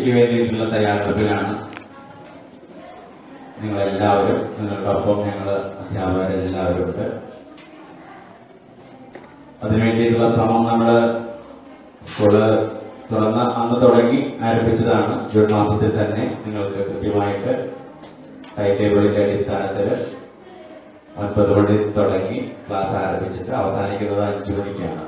പരീക്ഷയ്ക്ക് വേണ്ടിയിട്ടുള്ള തയ്യാറെടുപ്പിലാണ് നിങ്ങളെല്ലാവരും നിങ്ങളുടെ ഒപ്പം ഞങ്ങൾ അധ്യാപകരെല്ലാവരും ഉണ്ട് അതിനുവേണ്ടിയിട്ടുള്ള ശ്രമം നമ്മൾ സ്കൂള് തുറന്ന അന്ന് തുടങ്ങി ആരംഭിച്ചതാണ് ജൂൺ മാസത്തിൽ തന്നെ നിങ്ങൾക്ക് കൃത്യമായിട്ട് ടൈം ടേബിളിന്റെ അടിസ്ഥാനത്തിൽ ഒൻപത് മണി തുടങ്ങി ക്ലാസ് ആരംഭിച്ചിട്ട് അവസാനിക്കുന്നത് അഞ്ചു മണിക്കാണ്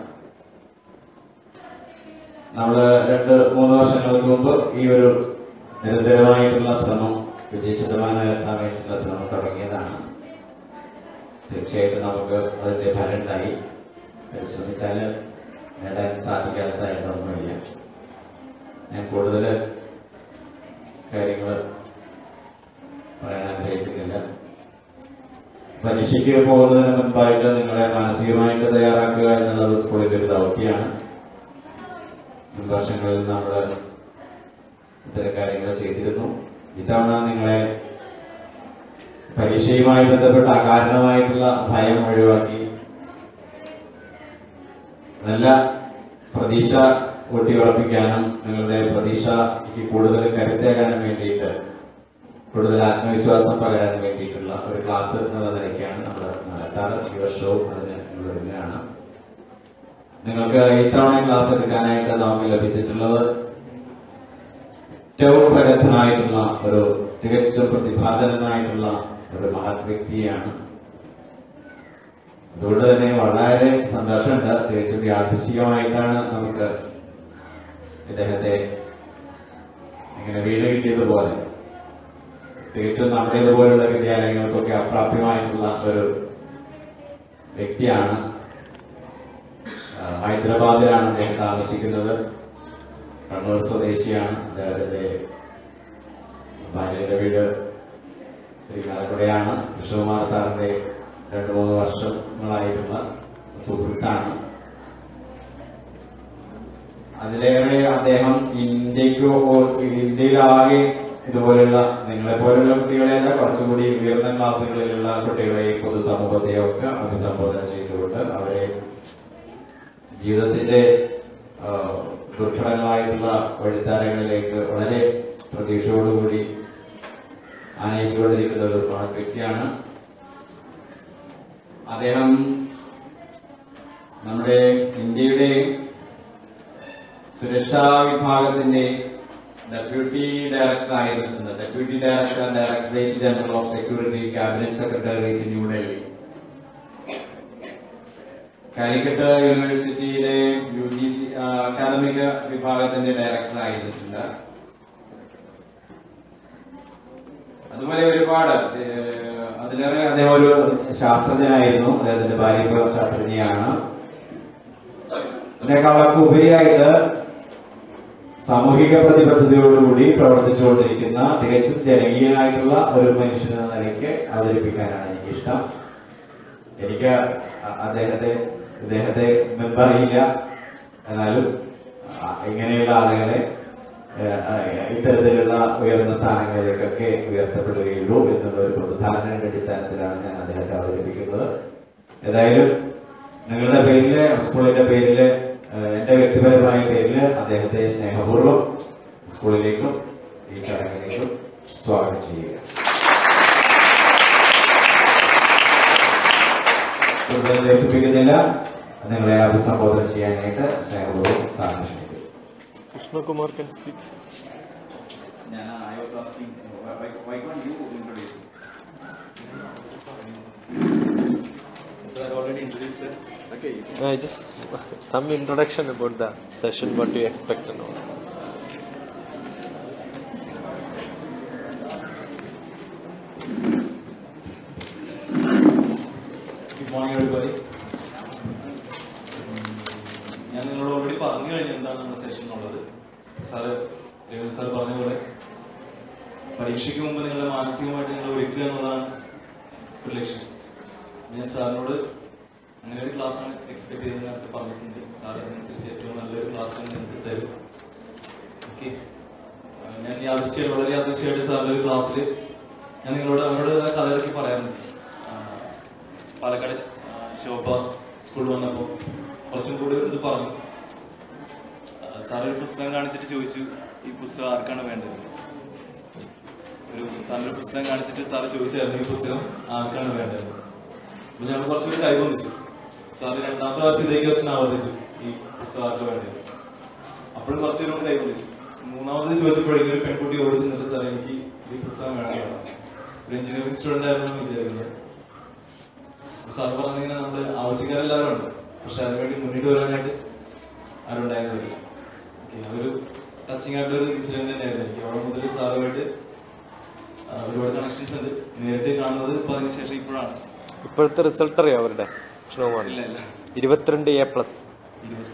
നമ്മൾ രണ്ട് മൂന്ന് വർഷങ്ങൾക്ക് മുമ്പ് ഈ ഒരു നിരന്തരമായിട്ടുള്ള ശ്രമം വിജയ ശതമാനം ഉയർത്താൻ വേണ്ടിയിട്ടുള്ള ശ്രമം തുടങ്ങിയതാണ് തീർച്ചയായിട്ടും നമുക്ക് അതിന്റെ ഫലം ഉണ്ടായി പരിശ്രമിച്ചാൽ നേടാൻ സാധിക്കാത്തതായിട്ടൊന്നുമില്ല ഞാൻ കൂടുതൽ കാര്യങ്ങൾ പറയാൻ ആഗ്രഹിക്കുന്നില്ല പരീക്ഷയ്ക്ക് പോകുന്നതിന് മുൻപായിട്ട് നിങ്ങളെ മാനസികമായിട്ട് തയ്യാറാക്കുക എന്നുള്ളത് സ്കൂളിന്റെ ഒരു ദൗത്യമാണ് മുൻ വർഷങ്ങളിൽ നമ്മൾ ഇത്തരം കാര്യങ്ങൾ ചെയ്തിരുന്നു ഇത്തവണ നിങ്ങളെ പരീക്ഷയുമായി ബന്ധപ്പെട്ട അകാരണമായിട്ടുള്ള ഭയം ഒഴിവാക്കി നല്ല പ്രതീക്ഷ ഊട്ടിയുറപ്പിക്കാനും നിങ്ങളുടെ പ്രതീക്ഷയ്ക്ക് കൂടുതൽ കരുത്തേകാനും വേണ്ടിയിട്ട് കൂടുതൽ ആത്മവിശ്വാസം പകരാൻ വേണ്ടിയിട്ടുള്ള ഒരു ക്ലാസ് എന്നുള്ള നിലയ്ക്കാണ് നമ്മൾ നടത്താറ് ഈ വർഷവും അതിന് മുന്നിലാണ് നിങ്ങൾക്ക് ഇത്തവണ ക്ലാസ് എടുക്കാനായിട്ട് നമുക്ക് ലഭിച്ചിട്ടുള്ളത് ഏറ്റവും പ്രഗത്ഭനായിട്ടുള്ള ഒരു തികച്ചും പ്രതിഭാതനായിട്ടുള്ള ഒരു മഹത് വ്യക്തിയാണ് അതുകൊണ്ട് തന്നെ വളരെ സന്തോഷമുണ്ട് തികച്ചും യാദൃശികമായിട്ടാണ് നമുക്ക് ഇദ്ദേഹത്തെ ഇങ്ങനെ വീട് കിട്ടിയതുപോലെ തികച്ചും നമ്മുടേതുപോലുള്ള വിദ്യാലയങ്ങൾക്കൊക്കെ അപ്രാപ്യമായിട്ടുള്ള ഒരു വ്യക്തിയാണ് ആ, ഹൈദരാബാദിലാണ് അദ്ദേഹം താമസിക്കുന്നത് കണ്ണൂർ സ്വദേശിയാണ് അദ്ദേഹത്തിന്റെ ഭാര്യയുടെ വീട് ശ്രീകാലക്കുടയാണ് കൃഷ്ണകുമാർ സാറിന്റെ രണ്ട് മൂന്ന് വർഷങ്ങളായിട്ടുള്ള സുഹൃത്താണ് അതിലേറെ അദ്ദേഹം ഇന്ത്യക്ക് ഇന്ത്യയിലാകെ ഇതുപോലുള്ള നിങ്ങളെ പോലുള്ള കുട്ടികളെയല്ല കുറച്ചുകൂടി ഉയർന്ന ക്ലാസ്സുകളിലുള്ള കുട്ടികളെയും പൊതുസമൂഹത്തെയും ഒക്കെ അഭിസംബോധന ചെയ്തുകൊണ്ട് അവരെ ജീവിതത്തിന്റെ ആ, ദുർഘടങ്ങളായിട്ടുള്ള വഴിത്താരങ്ങളിലേക്ക് വളരെ പ്രതീക്ഷയോടുകൂടി ആനയിച്ചുകൊണ്ടിരിക്കുന്ന ഒരു മഹത് വ്യക്തിയാണ് അദ്ദേഹം നമ്മുടെ ഇന്ത്യയുടെ സുരക്ഷാ വിഭാഗത്തിന്റെ ഡെപ്യൂട്ടി ഡയറക്ടർ ആയിരുന്ന deputy director directorate general of security cabinet secretariat New Delhi Calicut യൂണിവേഴ്സിറ്റിയിലെ യു ജി സി അക്കാദമിക വിഭാഗത്തിന്റെ ഡയറക്ടർ ആയിരുന്നിട്ടുണ്ട് അതുപോലെ ഒരുപാട് ഏഹ്, അതിലേറെ അദ്ദേഹം ഒരു ശാസ്ത്രജ്ഞനായിരുന്നു അദ്ദേഹത്തിന്റെ ഭാര്യ ഇപ്പോൾ ശാസ്ത്രജ്ഞയാണ് അതിനേക്കാളൊക്കെ ഉപരിയായിട്ട് സാമൂഹിക പ്രതിബദ്ധതയോടുകൂടി പ്രവർത്തിച്ചുകൊണ്ടിരിക്കുന്ന തികച്ചും ജനകീയനായിട്ടുള്ള ഒരു മനുഷ്യൻ എന്ന നിലയ്ക്ക് അവതരിപ്പിക്കാനാണ് എനിക്കിഷ്ടം എനിക്ക് അ- അദ്ദേഹത്തെ ഇദ്ദേഹത്തെ മുൻപറിയില്ല എന്നാലും ആ, ഇങ്ങനെയുള്ള ആളുകളെ ഏഹ്, ആ, ഇത്തരത്തിലുള്ള ഉയർന്ന സ്ഥാനങ്ങളിലേക്കൊക്കെ ഉയർത്തപ്പെടുകയുള്ളൂ എന്നുള്ള ഒരു പൊതുധാരണയുടെ അടിസ്ഥാനത്തിലാണ് ഞാൻ അദ്ദേഹത്തെ അവതരിപ്പിക്കുന്നത് ഏതായാലും നിങ്ങളുടെ പേരില് സ്കൂളിന്റെ പേരില് ഏഹ്, എന്റെ വ്യക്തിപരമായ പേരില് അദ്ദേഹത്തെ സ്നേഹപൂർവ്വം സ്കൂളിലേക്കും ഈ ചടങ്ങിലേക്കും സ്വാഗതം ചെയ്യുക കൂടുതൽ ദീർഘിപ്പിക്കുന്നില്ല നിങ്ങളെ അഭിസംബോധന ചെയ്യാനായിട്ട് സ്നേഹപൂർവ്വം സാറിന് ക്ഷണിക്കുന്നു Krishna Kumar can speak. ഞാൻ I was asking, why- why- why can't you introduce? Sir, I already introduced, sir. Okay, you can. Uh, just some introduction about the session, what you expect and all. Good morning, everybody. ഞാൻ നിങ്ങളോട് already പറഞ്ഞു കഴിഞ്ഞു എന്താണ് നമ്മുടെ session എന്നുള്ളത് sir Ravindra sir പറഞ്ഞ പോലെ പരീക്ഷയ്ക്ക് മുമ്പ് നിങ്ങളെ മാനസികമായിട്ട് നിങ്ങൾ ഒരുക്കുക എന്നുള്ളതാണ് ഒരു ലക്ഷ്യം ഞാൻ സാറിനോട് അങ്ങനെ ഒരു ക്ലാസ് ആണ് എക്സ്പെക്ട് ചെയ്തത് നേരത്തെ പറഞ്ഞിട്ടുണ്ട് സാർ അതിനനുസരിച്ച് ഏറ്റവും നല്ലൊരു ക്ലാസ് ആണ് നിങ്ങൾക്ക് തരും ഓക്കെ ഞാൻ യാദൃശ്യം വളരെ യാദൃശ്യമായിട്ട് സാറിന്റെ ഒരു ക്ലാസ്സിൽ ഞാൻ നിങ്ങളോട് അവരോട് ആ കഥകളൊക്കെ പറയാറുണ്ട് ആ, പാലക്കാട് ശ- ആ, ശോഭ സ്കൂളിൽ വന്നപ്പോൾ കുറച്ചും കൂടി ഇത് പറഞ്ഞു ആ, സാർ ഒരു പുസ്തകം കാണിച്ചിട്ട് ചോദിച്ചു ഈ പുസ്തകം ആർക്കാണ് വേണ്ടത് ഒരു സാറിന്റെ പുസ്തകം കാണിച്ചിട്ട് സാറ് ചോദിച്ചായിരുന്നു ഈ പുസ്തകം ആർക്കാണ് വേണ്ടത് അപ്പൊ ഞങ്ങൾ കുറച്ചുകൂടി കൈവന്നിച്ചു സാറ് രണ്ടാമത്തെ പ്രാവശ്യം ഇതേ ക്വസ്റ്റൻ ആവർത്തിച്ചു ഈ പുസ്തകം ആർക്ക് വേണ്ടത് അപ്പോഴും കുറച്ചുകൂടി കൂടി കൈവന്നിച്ചു മൂന്നാമത് ചോദിച്ചപ്പോഴേക്കും ഒരു പെൺകുട്ടി ഓടി ചെന്നിട്ട് സാർ എനിക്ക് ഈ പുസ്തകം വേണമെന്ന് പറഞ്ഞു ഒരു എഞ്ചിനീയറിംഗ് സ്റ്റുഡന്റ് ആയിരുന്നു വിചാരിക്കുന്നത് സാർ പറഞ്ഞിങ്ങനെ നമ്മള് ആവശ്യക്കാരെല്ലാവരും ഉണ്ട് പക്ഷെ അതിനുവേണ്ടി മുന്നിട്ട് വരാനായിട്ട് ആരും ഉണ്ടായിരുന്നില്ല ഓക്കേ, അതൊരു ടച്ചിങ് ആയിട്ടുള്ള ഒരു ഇൻസിഡന്റ് തന്നെയായിരുന്നു എനിക്ക് അവിടെ മുതൽ സാറുമായിട്ട് ആ, ഒരുപാട് കണക്ഷൻസ് ഉണ്ട് നേരിട്ട് കാണുന്നത് ഇപ്പൊ അതിനുശേഷം ഇപ്പോഴാണ് ഇപ്പോഴത്തെ റിസൾട്ട് അറിയാം അവരുടെ കൃഷ്ണകുമാർ ഇല്ല ഇല്ല ഇരുപത്തിരണ്ട് എ പ്ലസ് ഇരുപത്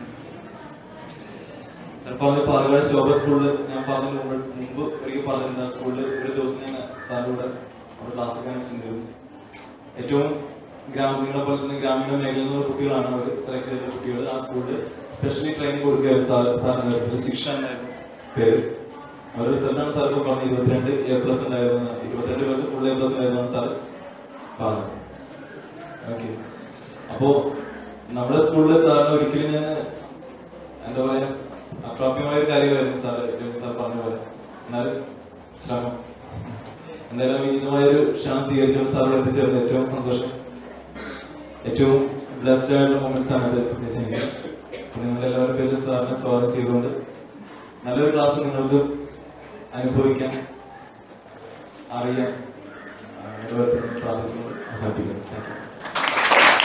സാർ പറഞ്ഞ പാലക്കാട് ശോഭ സ്കൂളിൽ ഞാൻ പറഞ്ഞ മുമ്പ് മുമ്പ് ഒരിക്കൽ പറഞ്ഞിട്ടുണ്ട് ആ സ്കൂളിൽ ഒരു ദിവസം ഞാൻ സാറിലൂടെ അവിടെ ക്ലാസ് ഒക്കെ വെച്ചിട്ടുണ്ടായിരുന്നു ഏറ്റവും ഗ്രാമ നിങ്ങളെ പോലെ തന്നെ ഗ്രാമീണ മേഖലയിൽ നിന്നുള്ള കുട്ടികളാണ് അവർ സെലക്ട് ചെയ്ത കുട്ടികൾ ആ സ്കൂളിൽ സ്പെഷ്യലി ട്രെയിനിങ് കൊടുക്കുകയായിരുന്നു സാർ സാറിന്റെ നേതൃത്വത്തിൽ ശിക്ഷ എന്നായിരുന്നു പേര് അവരുടെ റിസൾട്ടാണ് സാർ ഇപ്പോൾ പറഞ്ഞത് ഇരുപത്തിരണ്ട് എ പ്ലസ് ഉണ്ടായിരുന്നു ഇരുപത്തിരണ്ട് പേർക്ക് ഫുൾ എ പ്ലസ് ഉണ്ടായിരുന്നു സാർ പറഞ്ഞു ഓക്കെ അപ്പോ നമ്മുടെ സ്കൂളിലെ സാറിന് ഒരിക്കലും ഞാൻ എന്താ പറയാ അപ്രാപ്യമായ ഒരു കാര്യമായിരുന്നു സാർ സാർ പറഞ്ഞ പോലെ എന്നാലും ശ്രമം എന്തായാലും വിനീതമായ ഒരു ക്ഷണം സ്വീകരിച്ചുകൊണ്ട് സാറിനോട് എത്തിച്ചേർന്ന് ഏറ്റവും സന്തോഷം ഏറ്റവും ബ്ലസ്ഡ് ആയിട്ടുള്ള മൊമെന്റ്സ് ആണ് ഇത് പ്രത്യേകിച്ച് എനിക്ക് അപ്പോൾ നിങ്ങളുടെ എല്ലാവരുടെ പേരിൽ സാറിനെ സ്വാഗതം ചെയ്തുകൊണ്ട് നല്ലൊരു ക്ലാസ് നിങ്ങൾക്ക് അനുഭവിക്കാൻ അറിയാൻ ആ, ഇടവരുത്തുന്നു പ്രാർത്ഥിച്ചുകൊണ്ട് അവസാനിപ്പിക്കുന്നു താങ്ക് യു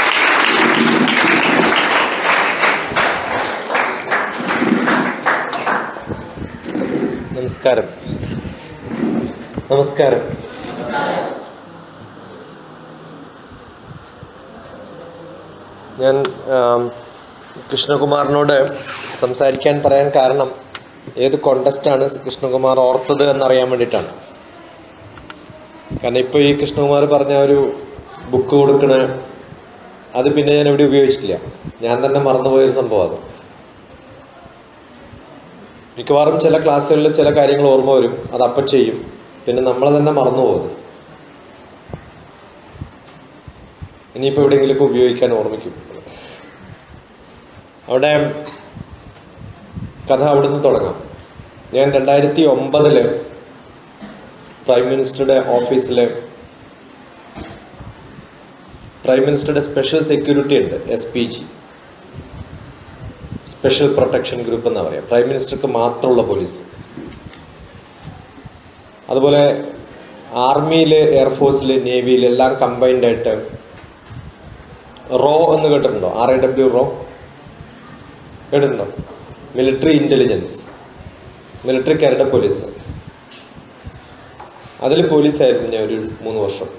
നമസ്കാരം നമസ്കാരം ഞാൻ ആം, കൃഷ്ണകുമാറിനോട് സംസാരിക്കാൻ പറയാൻ കാരണം ഏത് കോണ്ടസ്റ്റാണ് കൃഷ്ണകുമാർ ഓർത്തത് എന്നറിയാൻ വേണ്ടിയിട്ടാണ് കാരണം ഇപ്പോൾ ഈ കൃഷ്ണകുമാർ പറഞ്ഞ ആ ഒരു ബുക്ക് കൊടുക്കണ അത് പിന്നെ ഞാൻ ഇവിടെ ഉപയോഗിച്ചിട്ടില്ല ഞാൻ തന്നെ മറന്നുപോയൊരു സംഭവം അത് മിക്കവാറും ചില ക്ലാസ്സുകളിൽ ചില കാര്യങ്ങൾ ഓർമ്മ വരും അത് അപ്പം ചെയ്യും പിന്നെ നമ്മൾ തന്നെ മറന്നു പോകുന്നു ഇനിയിപ്പോൾ എവിടെയെങ്കിലുമൊക്കെ ഉപയോഗിക്കാൻ ഓർമ്മിക്കും അവിടെ കഥ അവിടുന്ന് തുടങ്ങാം ഞാൻ രണ്ടായിരത്തി ഒമ്പതില് പ്രൈം മിനിസ്റ്ററുടെ ഓഫീസിൽ പ്രൈം മിനിസ്റ്ററുടെ സ്പെഷ്യൽ സെക്യൂരിറ്റി ഉണ്ട് S P G special protection group എന്നാ പറയാം പ്രൈം മിനിസ്റ്റർക്ക് മാത്രമുള്ള പോലീസ് അതുപോലെ ആർമിയിൽ എയർഫോഴ്സിൽ നേവിയിൽ എല്ലാം കമ്പൈൻഡ് ആയിട്ട് റോ എന്ന് കേട്ടിട്ടുണ്ടോ ആർ ഐ ഡബ്ല്യു റോ കേട്ടിട്ടുണ്ടോ മിലിറ്ററി ഇൻ്റലിജൻസ് മിലിറ്ററിക്കാരുടെ പോലീസ് അതിൽ പോലീസായിരുന്നു ഞാൻ ഒരു മൂന്ന് വർഷം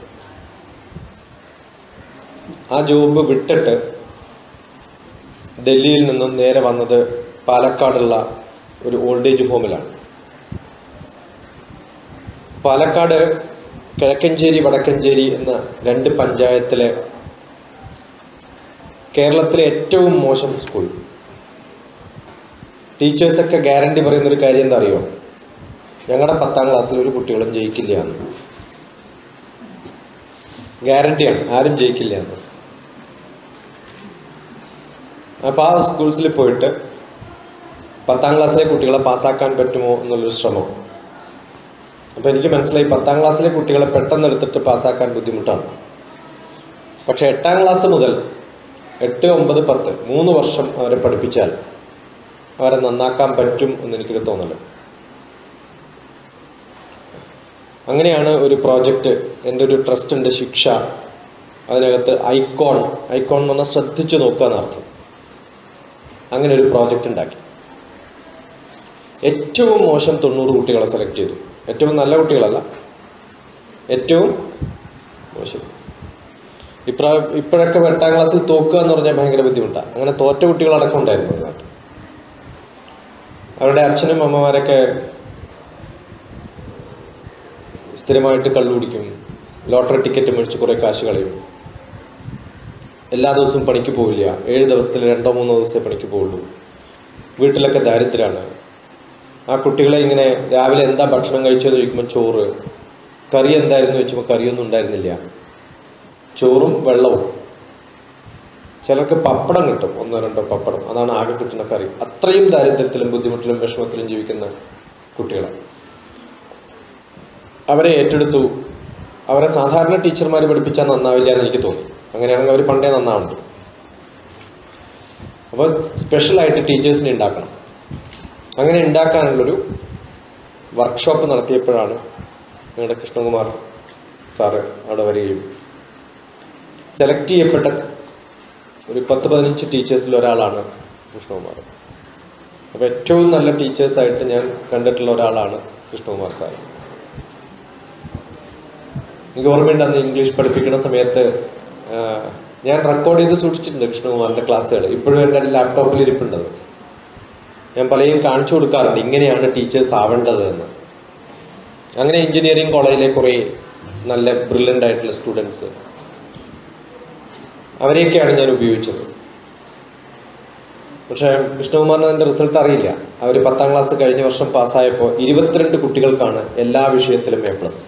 ആ ജോബ് വിട്ടിട്ട് ഡൽഹിയിൽ നിന്നും നേരെ വന്നത് പാലക്കാടുള്ള ഒരു ഓൾഡ് ഏജ് ഹോമിലാണ് പാലക്കാട് കിഴക്കഞ്ചേരി വടക്കഞ്ചേരി എന്ന രണ്ട് പഞ്ചായത്തിലെ കേരളത്തിലെ ഏറ്റവും മോശം സ്കൂൾ ടീച്ചേഴ്സൊക്കെ ഗ്യാരണ്ടി പറയുന്ന ഒരു കാര്യം എന്താ അറിയോ ഞങ്ങളുടെ പത്താം ക്ലാസ്സിൽ ഒരു കുട്ടികളും ജയിക്കില്ല എന്ന് ഗ്യാരണ്ടിയാണ് ആരും ജയിക്കില്ല എന്ന് അപ്പോൾ ആ സ്കൂൾസിൽ പോയിട്ട് പത്താം ക്ലാസ്സിലെ കുട്ടികളെ പാസ്സാക്കാൻ പറ്റുമോ എന്നുള്ളൊരു ശ്രമം അപ്പോൾ എനിക്ക് മനസ്സിലായി പത്താം ക്ലാസ്സിലെ കുട്ടികളെ പെട്ടെന്ന് എടുത്തിട്ട് പാസ്സാക്കാൻ ബുദ്ധിമുട്ടാണ് പക്ഷെ എട്ടാം ക്ലാസ് മുതൽ എട്ട് ഒമ്പത് പത്ത് മൂന്ന് വർഷം അവരെ പഠിപ്പിച്ചാൽ അവരെ നന്നാക്കാൻ പറ്റും എന്ന് എനിക്കൊരു തോന്നല് അങ്ങനെയാണ് ഒരു പ്രോജക്റ്റ് എൻ്റെ ഒരു ട്രസ്റ്റ് ഉണ്ട് ശിക്ഷ അതിനകത്ത് ഐക്കോൺ ഐക്കോൺ എന്ന് പറഞ്ഞാൽ ശ്രദ്ധിച്ചു നോക്കുക എന്നർത്ഥം അങ്ങനെ ഒരു പ്രോജക്റ്റ് ഉണ്ടാക്കി ഏറ്റവും മോശം തൊണ്ണൂറ് കുട്ടികളെ സെലക്ട് ചെയ്തു ഏറ്റവും നല്ല കുട്ടികളല്ല ഏറ്റവും മോശം ഇപ്രാ ഇപ്പോഴൊക്കെ എട്ടാം ക്ലാസ്സിൽ തോക്കുക എന്ന് പറഞ്ഞാൽ ഭയങ്കര ബുദ്ധിമുട്ടാണ് അങ്ങനെ തോറ്റ കുട്ടികളടക്കം ഉണ്ടായിരുന്നു അതിനകത്ത് അവരുടെ അച്ഛനും അമ്മമാരൊക്കെ സ്ഥിരമായിട്ട് കള്ളു കുടിക്കും ലോട്ടറി ടിക്കറ്റ് മേടിച്ച് കുറേ കാശ് കളയും എല്ലാ ദിവസവും പണിക്ക് പോവില്ല ഏഴ് ദിവസത്തിൽ രണ്ടോ മൂന്നോ ദിവസമേ പണിക്ക് പോവുള്ളൂ വീട്ടിലൊക്കെ ദാരിദ്ര്യമാണ് ആ കുട്ടികളെ ഇങ്ങനെ രാവിലെ എന്താ ഭക്ഷണം കഴിച്ചതെന്ന് ചോദിക്കുമ്പോൾ ചോറ് കറി എന്തായിരുന്നു ചോദിച്ചപ്പോൾ കറിയൊന്നും ഉണ്ടായിരുന്നില്ല ചോറും വെള്ളവും ചിലർക്ക് പപ്പടം കിട്ടും ഒന്നോ രണ്ടോ പപ്പടം അതാണ് ആകെ കിട്ടുന്ന കറി അത്രയും ദാരിദ്ര്യത്തിലും ബുദ്ധിമുട്ടിലും വിഷമത്തിലും ജീവിക്കുന്ന കുട്ടികളാണ് അവരെ ഏറ്റെടുത്തു അവരെ സാധാരണ ടീച്ചർമാർ പഠിപ്പിച്ചാൽ നന്നാവില്ല എന്ന് എനിക്ക് തോന്നി അങ്ങനെയാണെങ്കിൽ അവർ പണ്ടേ നന്നാവുണ്ട് അപ്പോൾ സ്പെഷ്യലായിട്ട് ടീച്ചേഴ്സിനെ ഉണ്ടാക്കണം അങ്ങനെ ഉണ്ടാക്കാനുള്ളൊരു വർക്ക്ഷോപ്പ് നടത്തിയപ്പോഴാണ് നിങ്ങളുടെ കൃഷ്ണകുമാർ സാറ് അവിടെ വരികയും സെലക്ട് ചെയ്യപ്പെട്ട ഒരു പത്ത് പതിനഞ്ച് ടീച്ചേഴ്സിൽ ഒരാളാണ് കൃഷ്ണകുമാർ അപ്പോൾ ഏറ്റവും നല്ല ടീച്ചേഴ്സായിട്ട് ഞാൻ കണ്ടിട്ടുള്ള ഒരാളാണ് കൃഷ്ണകുമാർ സാർ എനിക്ക് ഓർമ്മയുണ്ട് അന്ന് ഇംഗ്ലീഷ് പഠിപ്പിക്കുന്ന സമയത്ത് ആ, ഞാൻ റെക്കോർഡ് ചെയ്ത് സൂക്ഷിച്ചിട്ടുണ്ട് കൃഷ്ണകുമാറിൻ്റെ ക്ലാസ്സുകൾ ഇപ്പോഴും എൻ്റെ ലാപ്ടോപ്പിൽ ഇരിപ്പുണ്ടത് ഞാൻ പലരും കാണിച്ചു കൊടുക്കാറുണ്ട് ഇങ്ങനെയാണ് ടീച്ചേഴ്സ് ആവേണ്ടത് എന്ന് അങ്ങനെ എഞ്ചിനീയറിംഗ് കോളേജിലെ കുറേ നല്ല ബ്രില്യൻ്റ് ആയിട്ടുള്ള സ്റ്റുഡൻസ് അവരെയൊക്കെയാണ് ഞാൻ ഉപയോഗിച്ചത് പക്ഷേ വിഷ്ണുകുമാറിന് അതിൻ്റെ റിസൾട്ട് അറിയില്ല അവർ പത്താം ക്ലാസ് കഴിഞ്ഞ വർഷം പാസ്സായപ്പോൾ ഇരുപത്തിരണ്ട് കുട്ടികൾക്കാണ് എല്ലാ വിഷയത്തിലും എ പ്ലസ്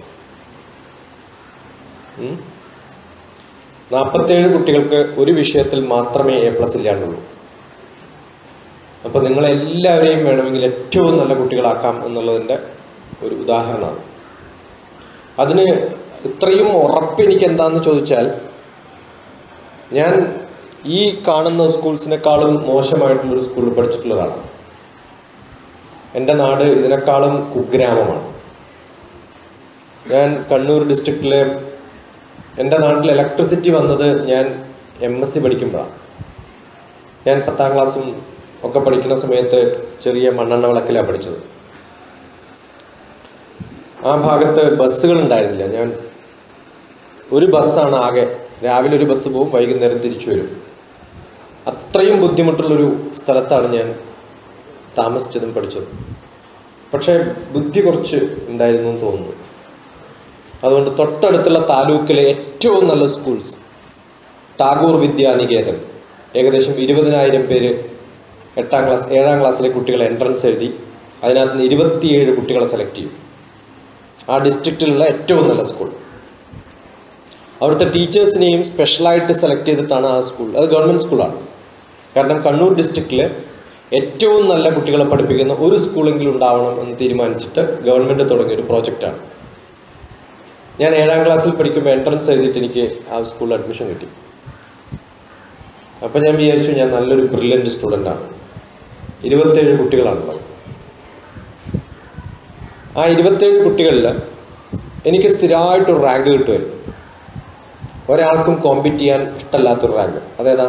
നാൽപ്പത്തേഴ് കുട്ടികൾക്ക് ഒരു വിഷയത്തിൽ മാത്രമേ എ പ്ലസ് ഇല്ലാണ്ടുള്ളൂ അപ്പോൾ നിങ്ങളെല്ലാവരെയും വേണമെങ്കിൽ ഏറ്റവും നല്ല കുട്ടികളാക്കാം എന്നുള്ളതിൻ്റെ ഒരു ഉദാഹരണമാണ് അതിന് ഇത്രയും ഉറപ്പ് എനിക്ക് എന്താന്ന് ചോദിച്ചാൽ ഞാൻ ഈ കാണുന്ന സ്കൂൾസിനേക്കാളും മോശമായിട്ടുള്ളൊരു സ്കൂളിൽ പഠിച്ചിട്ടുള്ള ഒരാളാണ് എൻ്റെ നാട് ഇതിനേക്കാളും കുഗ്രാമമാണ് ഞാൻ കണ്ണൂർ ഡിസ്ട്രിക്റ്റിലെ എൻ്റെ നാട്ടിൽ ഇലക്ട്രിസിറ്റി വന്നത് ഞാൻ എം എസ് സി പഠിക്കുമ്പോഴാണ് ഞാൻ പത്താം ക്ലാസ്സും ഒക്കെ പഠിക്കുന്ന സമയത്ത് ചെറിയ മണ്ണെണ്ണ വിളക്കിലാണ് പഠിച്ചത് ആ ഭാഗത്ത് ബസ്സുകൾ ഉണ്ടായിരുന്നില്ല ഞാൻ ഒരു ബസ്സാണ് ആകെ രാവിലെ ഒരു ബസ് പോവും വൈകുന്നേരം തിരിച്ചു വരും അത്രയും ബുദ്ധിമുട്ടുള്ളൊരു സ്ഥലത്താണ് ഞാൻ താമസിച്ചതും പഠിച്ചതും പക്ഷേ ബുദ്ധി കുറച്ച് ഉണ്ടായിരുന്നു എന്ന് തോന്നുന്നു അതുകൊണ്ട് തൊട്ടടുത്തുള്ള താലൂക്കിലെ ഏറ്റവും നല്ല സ്കൂൾസ് ടാഗോർ വിദ്യാനികേതൻ ഏകദേശം ഇരുപതിനായിരം പേര് എട്ടാം ക്ലാസ് ഏഴാം ക്ലാസ്സിലെ കുട്ടികളെ എൻട്രൻസ് എഴുതി അതിനകത്ത് നിന്ന് ഇരുപത്തിയേഴ് കുട്ടികളെ സെലക്ട് ചെയ്യും ആ ഡിസ്ട്രിക്റ്റിലുള്ള ഏറ്റവും നല്ല സ്കൂൾ അവിടുത്തെ ടീച്ചേഴ്സിനെയും സ്പെഷ്യലായിട്ട് സെലക്ട് ചെയ്തിട്ടാണ് ആ സ്കൂൾ അത് ഗവൺമെൻറ് സ്കൂളാണ് കാരണം കണ്ണൂർ ഡിസ്ട്രിക്റ്റിൽ ഏറ്റവും നല്ല കുട്ടികളെ പഠിപ്പിക്കുന്ന ഒരു സ്കൂളെങ്കിലും ഉണ്ടാവണം എന്ന് തീരുമാനിച്ചിട്ട് ഗവൺമെൻറ് തുടങ്ങിയൊരു പ്രോജക്റ്റാണ് ഞാൻ ഏഴാം ക്ലാസ്സിൽ പഠിക്കുമ്പോൾ എൻട്രൻസ് എഴുതിയിട്ട് എനിക്ക് ആ സ്കൂളിൽ അഡ്മിഷൻ കിട്ടി അപ്പം ഞാൻ വിചാരിച്ചു ഞാൻ നല്ലൊരു ബ്രില്യൻ്റ് സ്റ്റുഡൻ്റാണ് ഇരുപത്തേഴ് കുട്ടികളാണുള്ളത് ആ ഇരുപത്തേഴ് കുട്ടികളിൽ എനിക്ക് സ്ഥിരമായിട്ടൊരു റാങ്ക് കിട്ടുമായിരുന്നു ഒരാൾക്കും കോമ്പീറ്റ് ചെയ്യാൻ ഇഷ്ടമല്ലാത്തൊരു റാങ്ക് അതേതാ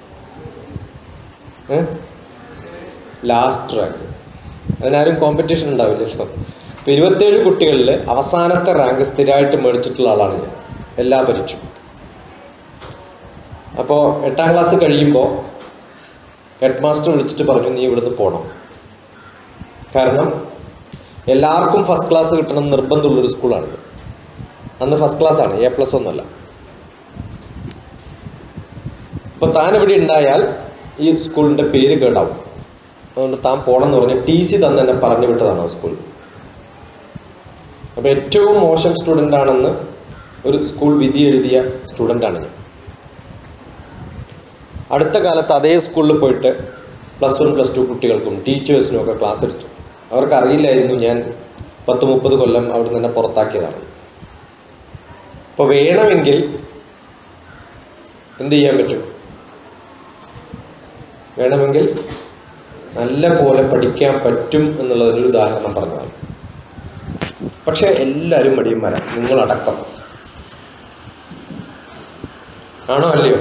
ലാസ്റ്റ് റാങ്ക് അതിനാരും കോമ്പറ്റീഷൻ ഉണ്ടാവില്ലല്ലോ ഇപ്പം ഇരുപത്തേഴ് കുട്ടികളിൽ അവസാനത്തെ റാങ്ക് സ്ഥിരമായിട്ട് മേടിച്ചിട്ടുള്ള ആളാണ് ഞാൻ എല്ലാ പരീക്ഷ അപ്പോൾ എട്ടാം ക്ലാസ് കഴിയുമ്പോൾ ഹെഡ് മാസ്റ്റർ വിളിച്ചിട്ട് പറഞ്ഞു നീ ഇവിടുന്ന് പോകണം കാരണം എല്ലാവർക്കും ഫസ്റ്റ് ക്ലാസ് കിട്ടണം നിർബന്ധമുള്ളൊരു സ്കൂളാണിത് അന്ന് ഫസ്റ്റ് ക്ലാസ് ആണ് എ പ്ലസ് ഒന്നുമല്ല അപ്പോൾ താൻ ഇവിടെ ഉണ്ടായാൽ ഈ സ്കൂളിൻ്റെ പേര് കേടാവും അതുകൊണ്ട് താൻ പോകണം എന്ന് പറഞ്ഞ് ടി സി തന്നെ എന്നെ പറഞ്ഞു വിട്ടതാണ് ആ സ്കൂൾ അപ്പോൾ ഏറ്റവും മോശം സ്റ്റുഡൻ്റ് ആണെന്ന് ഒരു സ്കൂൾ വിധി എഴുതിയ സ്റ്റുഡൻ്റാണ് ഞാൻ അടുത്ത കാലത്ത് അതേ സ്കൂളിൽ പോയിട്ട് പ്ലസ് വൺ പ്ലസ് ടു കുട്ടികൾക്കും ടീച്ചേഴ്സിനും ഒക്കെ ക്ലാസ് എടുത്തു അവർക്ക് അറിയില്ലായിരുന്നു ഞാൻ പത്ത് മുപ്പത് കൊല്ലം അവിടെ നിന്ന് പുറത്താക്കിയതാണ് അപ്പോൾ വേണമെങ്കിൽ എന്ത് ചെയ്യാൻ പറ്റും വേണമെങ്കിൽ നല്ല പോലെ പഠിക്കാൻ പറ്റും എന്നുള്ളതൊരു ഉദാഹരണം പറഞ്ഞതാണ് പക്ഷെ എല്ലാവരും മടിയന്മാരാണ് നിങ്ങളടക്കം ആണോ അല്ലയോ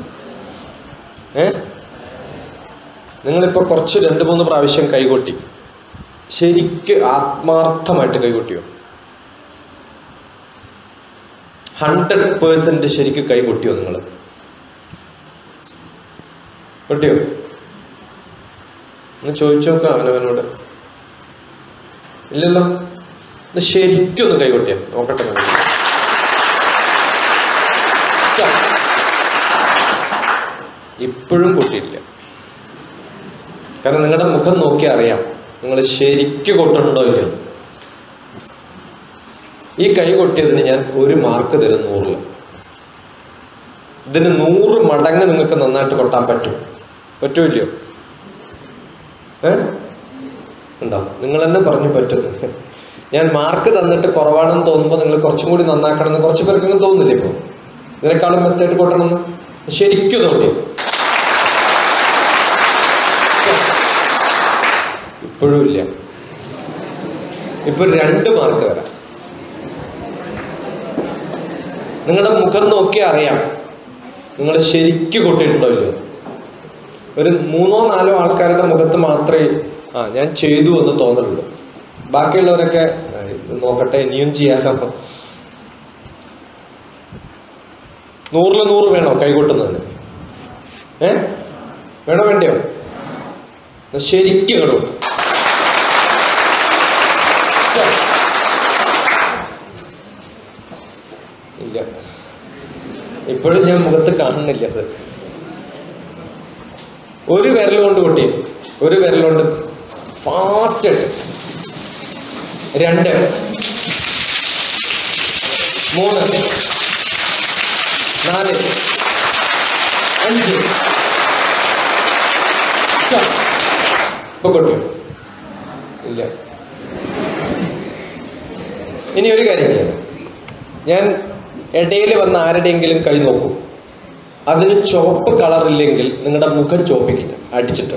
ഏ നിങ്ങളിപ്പോൾ കുറച്ച് രണ്ട് മൂന്ന് പ്രാവശ്യം കൈകൊട്ടി ശരിക്ക് ആത്മാർത്ഥമായിട്ട് കൈകൊട്ടിയോ ഹൺഡ്രഡ് പേഴ്സൻറ്റ് ശരിക്ക് കൈ കൊട്ടിയോ നിങ്ങൾ കൊട്ടിയോ ഒന്ന് ചോദിച്ചു നോക്കാം അവനവനോട് ഇല്ലല്ലോ ഒന്ന് ശരിക്കും ഒന്ന് കൈ കൊട്ടിയോ നോക്കട്ടെ ഞാൻ. ച്ചാ. ഇപ്പോഴും കൊട്ടിയില്ല കാരണം നിങ്ങളുടെ മുഖം നോക്കി അറിയാം നിങ്ങൾ ശരിക്കും കൊട്ടുന്നുണ്ടോ ഇല്ലയോ എന്ന്. ഈ കൈ കൊട്ടിയതിന് ഞാൻ ഒരു മാർക്ക് തരും നൂറിൽ ഇതിന് നൂറ് മടങ്ങ് നിങ്ങൾക്ക് നന്നായിട്ട് കൊട്ടാൻ പറ്റും പറ്റൂല്ലയോ ഏ ഉണ്ടാവും നിങ്ങൾ തന്നെ പറഞ്ഞു പറ്റും ഞാൻ മാർക്ക് തന്നിട്ട് കുറവാണെന്ന് തോന്നുമ്പോൾ നിങ്ങൾ കുറച്ചും കൂടി നന്നാക്കണം എന്ന് കുറച്ച് പേർക്കെങ്കിലും തോന്നുന്നില്ല ഇപ്പോൾ ഇതിനേക്കാളും ബെസ്റ്റായിട്ട് കൊട്ടണമെന്ന് ശരിക്കും തോന്നി ഇപ്പോഴും ഇല്ല ഇപ്പൊ രണ്ട് മാർക്ക് തരാം നിങ്ങളുടെ മുഖം നോക്കി അറിയാം നിങ്ങൾ ശരിക്കും കൊട്ടിയിട്ടുണ്ടോ ഇല്ലയോ ഒരു മൂന്നോ നാലോ ആൾക്കാരുടെ മുഖത്ത് മാത്രമേ ആ ഞാൻ ചെയ്തു എന്ന് തോന്നലുള്ളൂ ബാക്കിയുള്ളവരൊക്കെ "ആ, ഇത് നോക്കട്ടെ ഇനിയും ചെയ്യാനോ നൂറില് നൂറ് വേണോ കൈകൊട്ടുന്നതിന് ഏ വേണോ വേണ്ടയോ എന്നാ ശരിക്കും കേട്ടോ ഇല്ല ഇപ്പോഴും ഞാൻ മുഖത്ത് കാണുന്നില്ല അത് ഒരു വിരൽ കൊണ്ട് കൊട്ടി ഒരു വിരൽ കൊണ്ട് ഫാസ്റ്റ് രണ്ട് മൂന്ന് നാല് അഞ്ച് ഇപ്പൊ കൊട്ടിയോ ഇല്ല ഇനി ഒരു കാര്യം ചെയ്യാം ഞാൻ ഇടയിൽ വന്ന ആരുടെയെങ്കിലും കൈ നോക്കും അതിന് ചുവപ്പ് കളർ ഇല്ലെങ്കിൽ നിങ്ങളുടെ മുഖം ചോപ്പിക്കില്ല അടിച്ചിട്ട്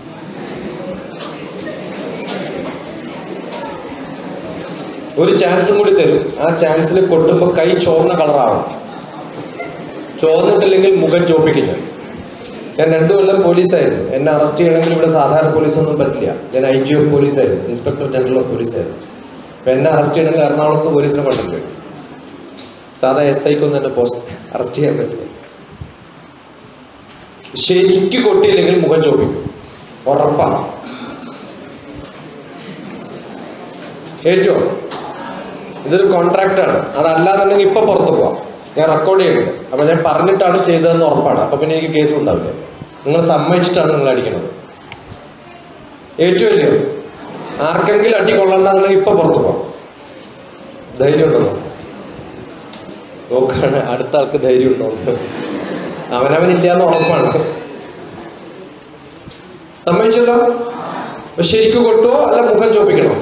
ഒരു ചാൻസും കൂടി തരും ആ ചാൻസിൽ കൊട്ടുമ്പോൾ കൈ ചോർന്ന കളറാവണം ചോർന്നിട്ടില്ലെങ്കിൽ മുഖം ചോപ്പിക്കില്ല ഞാൻ രണ്ടു കൊല്ലം പോലീസായിരുന്നു എന്നെ അറസ്റ്റ് ചെയ്യണമെങ്കിൽ ഇവിടെ സാധാരണ പോലീസൊന്നും പറ്റില്ല ഞാൻ ഐ ജി ഓഫ് പോലീസായിരുന്നു ഇൻസ്പെക്ടർ ജനറൽ ഓഫ് പോലീസായിരുന്നു അപ്പം എന്നെ അറസ്റ്റ് ചെയ്യണമെങ്കിൽ എറണാകുളത്ത് പോലീസിനെ കൊണ്ടുപോയി സാധാ എസ് ഐക്കൊന്നും എന്നെ പോസ്റ്റ് അറസ്റ്റ് ചെയ്യാൻ പറ്റില്ല ശരിക്ക് കൊട്ടിയില്ലെങ്കിൽ മുഖം ചോപ്പിക്കും ഉറപ്പാണ് ഏറ്റോ ഇതൊരു കോൺട്രാക്റ്റാണ് അതല്ലാന്നുണ്ടെങ്കിൽ ഇപ്പൊ പുറത്തു പോവാം ഞാൻ റെക്കോർഡ് ചെയ്യുന്നുണ്ട് അപ്പൊ ഞാൻ പറഞ്ഞിട്ടാണ് ചെയ്തതെന്ന് ഉറപ്പാണ് അപ്പൊ പിന്നെ എനിക്ക് കേസ് ഉണ്ടാവില്ല നിങ്ങൾ സമ്മതിച്ചിട്ടാണ് നിങ്ങൾ അടിക്കുന്നത് ഏറ്റവും ഇല്ലയോ ആർക്കെങ്കിലും അടി കൊള്ളണ്ടെന്നുണ്ടെങ്കിൽ ഇപ്പൊ പുറത്തു പോവാം ധൈര്യം ഉണ്ടോ നോക്കാണ് അടുത്ത ആൾക്ക് ധൈര്യം ഉണ്ടോ അവനവനില്ലാന്ന് ഉറപ്പാണ് സമ്മതിച്ചല്ലോ അപ്പൊ ശരിക്കും കൊട്ടോ അല്ല മുഖം ചോപ്പിക്കണോ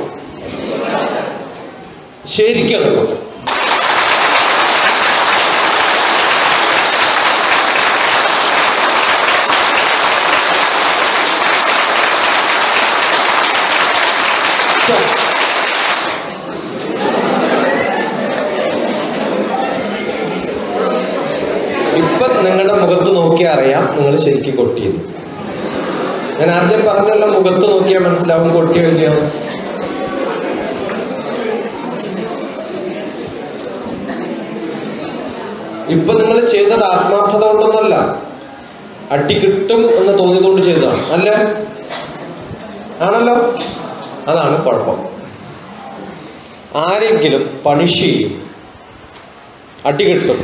ശരിക്കും അങ്ങ് കൊട്ടും ഇപ്പൊ നിങ്ങളുടെ മുഖത്ത് നോക്കിയാൽ അറിയാം നിങ്ങൾ ശരിക്കും കൊട്ടിയത് ഞാൻ ആദ്യം പറഞ്ഞല്ലോ മുഖത്ത് നോക്കിയാൽ മനസ്സിലാവും കൊട്ടിയോ ഇല്ലയോ ഇപ്പൊ നിങ്ങൾ ചെയ്തത് ആത്മാർത്ഥത കൊണ്ടൊന്നല്ല അടി കിട്ടും എന്ന് തോന്നിയതുകൊണ്ട് ചെയ്തതാണ് അല്ലേ ആണല്ലോ അതാണ് കുഴപ്പം ആരെങ്കിലും പണിഷ് ചെയ്യും അടി കിട്ടും